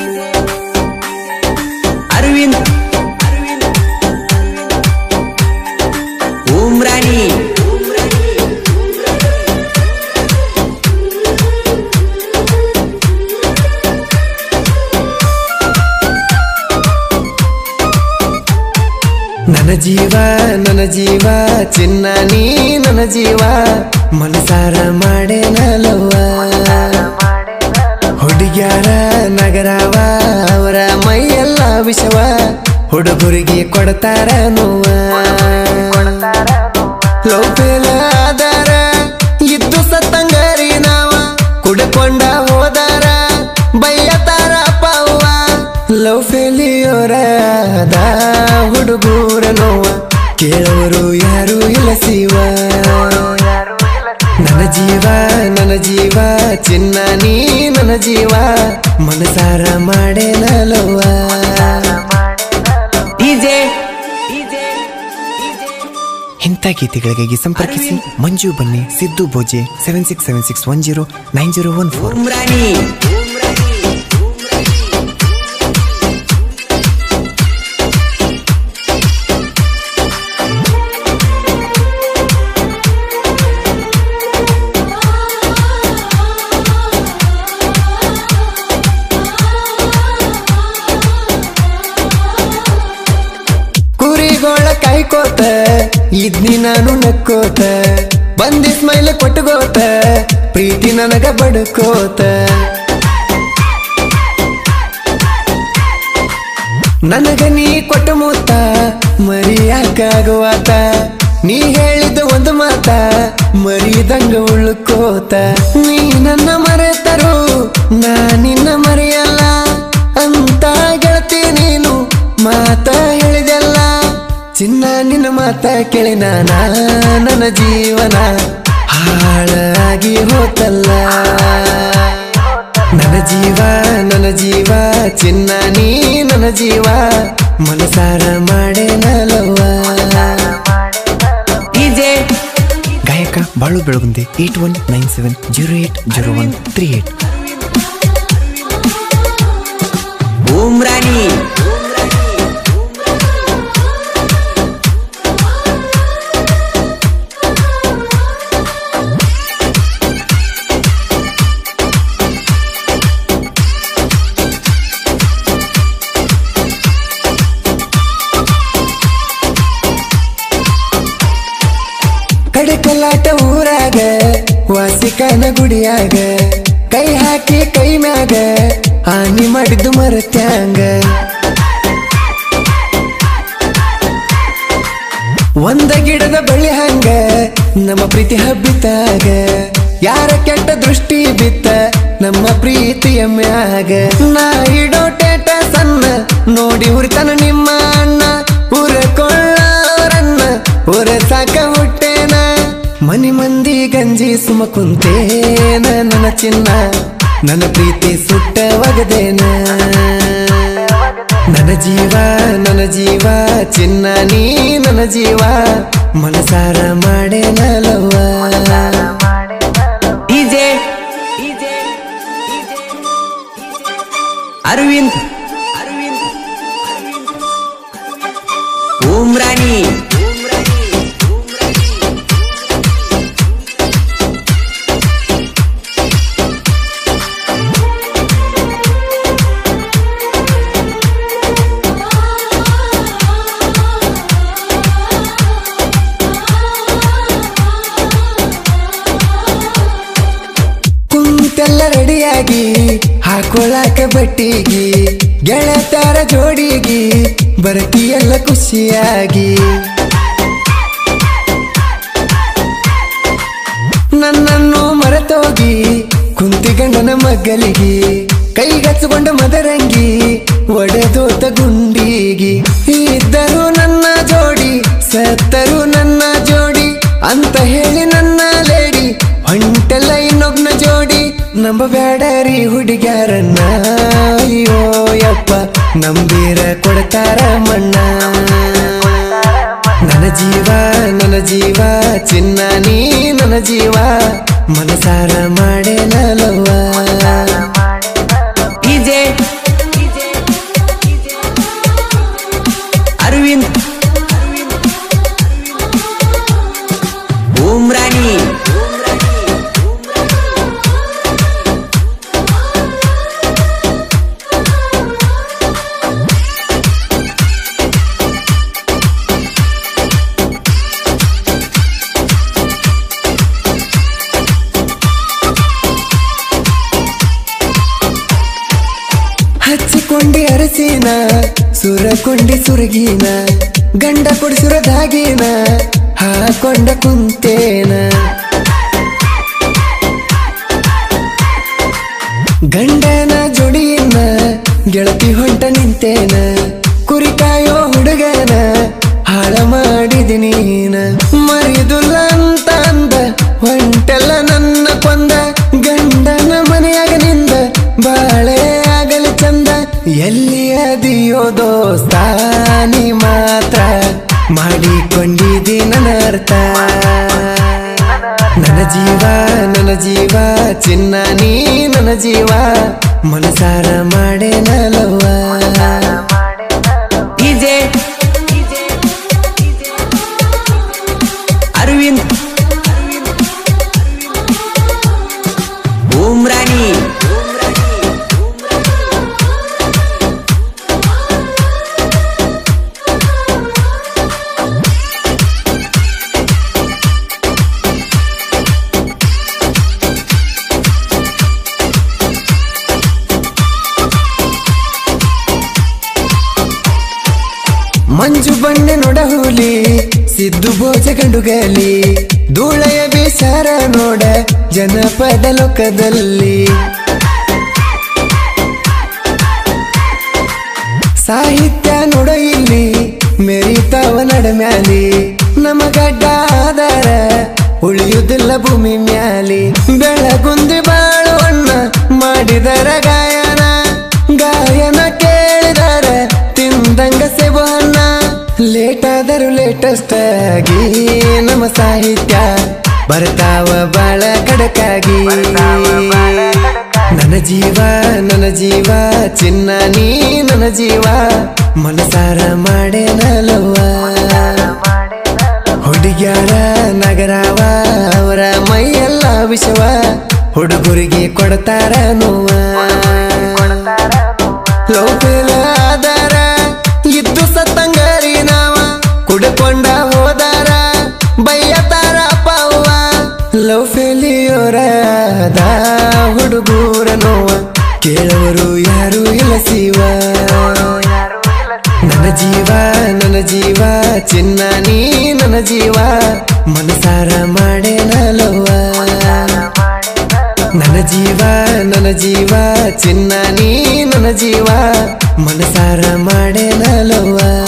ಅರವಿಂದ್ ಉಮ್ರಾನಿ ನನ್ನ ಜೀವ ನನ್ನ ಜೀವ ಚಿನ್ನ ನೀ ನನ್ನ ಜೀವ ಮನಸಾರ ಮಾಡೇನಲವ್ವ ಹುಡುಗ್ಯಾರ ನಗರವ ಅವರ ಮೈಯೆಲ್ಲ ವಿಷವ ಹುಡುಗರಿಗೆ ಕೊಡ್ತಾರ ನೋವ ಲವ್ ಫೇಲ್ ಆದಾರ ಇದ್ದು ಸತ್ತಂಗರಿ ನಾವ ಕುಡ್ಕೊಂಡ ಹೋದಾರ ಬೈಯತಾರ ಪವ್ವ ಲವ್ ಫೇಲಿಯೋರ ಆದ ಹುಡುಗೂರ ನೋವ ಕೇಳೋರು ಯಾರು ಇಲ್ಲ ಶಿವ ನನ್ನ ಜೀವ ನನ್ನ ಜೀವ ಚಿನ್ನ ನೀ ನನ್ನ ಜೀವ ಮನಸಾರ ಮಾಡೇನಲವ್ವ ಡಿಜೆ ಇಂಥ ಗೀತೆಗಳಿಗಾಗಿ ಸಂಪರ್ಕಿಸಿ Manju Banni Siddu Bhoje seven six seven six one zero nine zero one four Umrani ಕುರಿಗೋಳ ಕಾಯ್ಕೋತ ಇದ್ನಿ ನಾನು ನಕ್ಕೋತ ಬಂದಿ ಸ್ಮೈಲ್ ಕೊಟ್ಟಗೋತ ಪ್ರೀತಿ ನನಗ ಬಡ್ಕೋತ ನನಗ ನೀ ಕೊಟ್ಟ ಮೂತ ಮರಿಯಾಕಾಗುವಾತ ನೀ ಹೇಳಿದ ಒಂದು ಮಾತ ಮರಿದಂಗ ಉಳ್ಕೋತ ನೀ ನನ್ನ ಮರೆತರು ನಾ ನಿನ್ನ ಮರೆಯಲ್ಲ ಅಂತ ಗೆಳತಿ ನೀನು ಮಾತ ಹೇಳಿದೆಲ್ಲ ಚಿನ್ನ ನಿನ್ನ ಮಾತ ಕೇಳಿ ನಾನ ನನ್ನ ಜೀವನ ಹಾಳಾಗಿ ಹೋತಲ್ಲ ನನ್ನ ಜೀವ ನನ್ನ ಜೀವ ಚಿನ್ನ ನೀ ನನ್ನ ಜೀವ ಮನಸಾರ ಮಾಡೇನಲವ್ವ ಡಿಜೆ ಗಾಯಕ Balu Belagunde eight one nine seven zero eight zero one three eight Umrani ಕಡಕಲಾಟ ಊರಾಗ ವಾಸಿಕನ ಗುಡಿಯಾಗ ಕೈ ಹಾಕಿ ಕೈ ಮ್ಯಾಗ ಹಾನಿ ಮಾಡಿದ್ದು ಮರತ್ಯಾಂಗ ಒಂದ ಗಿಡದ ಬಳ್ಳಿ ಹಂಗ ನಮ್ಮ ಪ್ರೀತಿ ಹಬ್ಬಿತಾಗ ಯಾರ ಕೆಟ್ಟ ದೃಷ್ಟಿ ಬಿತ್ತ ನಮ್ಮ ಪ್ರೀತಿಯ ಮ್ಯಾಗ ನಾ ಇಡೋ ಟೇಟ ಸಣ್ಣ ನೋಡಿ ಹುರಿತನ ನಿಮ್ಮ ಅಣ್ಣ ಉರಕೊಳ್ಳೋರನ್ನ ಉರ ಸಾಕ ಹುಟ್ಟೇನ ಮನಿ ಮಂದಿ ಗಂಜಿ ಸುಮ ಕುಂತೇನ ನನ್ನ ಚಿನ್ನ ನನ್ನ ಪ್ರೀತಿ ಸುಟ್ಟ ಒಗದೇನ ನನ್ನ ಜೀವ ನನ್ನ ಜೀವ ಚಿನ್ನ ನೀ ನನ್ನ ಜೀವ ಮನಸಾರ ಮಾಡೇನಲವ್ವ ಡಿಜೆ ಅರವಿಂದ್ ಉಮ್ರಾನಿ ಕುಂತೆಲ್ಲ ರೆಡಿಯಾಗಿ ಹಾಕೊಳಾಕ ಬಟ್ಟಿಗಿ ಗೆಳತಾರ ಜೋಡಿಗಿ ಬರತಿಯೆಲ್ಲ ಖುಷಿಯಾಗಿ ನನ್ನನ್ನು ಮರೆತೋಗಿ ಕುಂತಿ ಗಂಡನ ಮಗ್ಗಲಿಗಿ ಕೈಗಚ್ಚಿಕೊಂಡ ಮದರಂಗಿ ಒಡೆದೋತ ಗುಂಡಿಗಿ ಇದ್ದರು ನನ್ನ ಜೋಡಿ ಸತ್ತರು ನನ್ನ ಜೋಡಿ ಅಂತ ಹೇಳಿ ನನ್ನ ಲೇಡಿ ಹೊಂಟೆಲ್ಲ ಇನ್ನೊಬ್ನ ಜೋಡಿ ನಂಬಬೇಡರಿ ಹುಡುಗ್ಯಾರನ್ನ ಅಯ್ಯೋ ಯಪ್ಪ ನಂಬೀರ ಕೊಡ್ತಾರ ಮಣ್ಣ ನನ್ನ ಜೀವ ನನ್ನ ಜೀವ ಚಿನ್ನ ನೀ ನನ್ನ ಜೀವ ಮನಸಾರ ಮಾಡೇನಲವ್ವ ಡಿಜೆ ಹಚ್ಚಿಕೊಂಡಿ ಅರಸಿನ ಸುರಕೊಂಡಿ ಸುರಗಿನ ಗಂಡ ಕೊಡಿಸುರದಾಗಿನ ಹಾಕೊಂಡ ಕುಂತೇನ ಗಂಡನ ಜೋಡಿಯನ್ನ ಗೆಳತಿ ಹೊಂಟ ನಿಂತೇನ ಕುರಿ ಕಾಯೋ ಹುಡುಗನ ಹಾಳ ಮಾಡಿದಿ ನೀನ ಮರಿದುಲ್ಲ ಅಂತ ಅಂದ ಹೊಂಟೆಲ್ಲ ನನ್ನ ಕೊಂದ ಗಂಡನ ಮನೆಯಾಗ ನಿಂದ ಬಾಳೆ ಆಗಲಿ ಚಂದ ಎಲ್ಲಿ ಅದಿಯೋ ದೋಸ್ತ ನೀ ಮಾತ್ರ ಮಾಡಿಕೊಂಡಿದಿ ನನ್ನ ಅರ್ಥ ನನ್ನ ಜೀವ ನನ್ನ ಜೀವ ಚಿನ್ನ ನೀ ನನ್ನ ಜೀವ ಮನಸಾರ ಮಾಡೇ ನಲವ ಡಿಜೆ ಅರವಿಂದ್ ಉಮ್ರಾಣಿ ಮಂಜು ಬಣ್ಣೆ ನೊಡಹುಲಿ ಸಿದ್ದು ಭೋಜ ಗಂಡುಗಲಿ ಧೂಳೆಯ ಬೇಸಾರ ನೋಡ ಜನಪದ ಲೋಕದಲ್ಲಿ ಸಾಹಿತ್ಯ ನೋಡ ಇಲ್ಲಿ ಮೆರಿತಾವ ನಡಮ್ಯಾಲಿ ನಮಗಡ್ಡ ಆಧಾರ ಉಳಿಯುವುದಿಲ್ಲ ಭೂಮಿ ಮ್ಯಾಲಿ ಬೆಳಗುಂದಿ ಬಾಳುವಣ್ಣ ಮಾಡಿದರ ಗಾಯನ ಗಾಯನ ಕೇಳಿದರ ತಿಂದಂಗ ಸೆಬನ್ನ ಲೇಟ್ ಆದರೂ ಲೇಟೆಸ್ಟ್ ಆಗಿ ನಮ್ಮ ಸಾಹಿತ್ಯ ಬರ್ತಾವ ಬಾಳ ಕಡಕಾಗಿ ನನ್ನ ಜೀವ ನನ್ನ ಜೀವ ಚಿನ್ನ ನೀ ನನ್ನ ಜೀವ ಮನಸಾರ ಮಾಡೇ ನಲವ ಹುಡುಗ್ಯಾರ ನಗರವ ಅವರ ಮೈಯೆಲ್ಲ ವಿಷವ ಹುಡುಗರಿಗೆ ಕೊಡ್ತಾರ ನೋವ ಲೋಕಲ ಆದಾರ ಇದ್ದು ಸತ್ತಂಗರಿ ನಾವ ಕುಡ್ಕೊಂಡ ಹೋದಾರ ಬೈಯತಾರ ಪಾವ ಲವ್ ಫೇಲಿಯೋರಾದ ಹುಡುಗೂರ ನೋವ ಕೇಳವರು ಯಾರು ಇಲ್ಲ ಶಿವ ನನ್ನ ಜೀವ ನನ್ನ ಜೀವ ಚಿನ್ನ ನೀ ನನ್ನ ಜೀವ ಮನಸಾರ ಮಾಡೇ ನಲವ ನನ್ನ ಜೀವ ನನ್ನ ಜೀವ ಚಿನ್ನ ನೀ ನನ್ನ ಜೀವ ಮನಸಾರ ಮಾಡೇ ನಲವ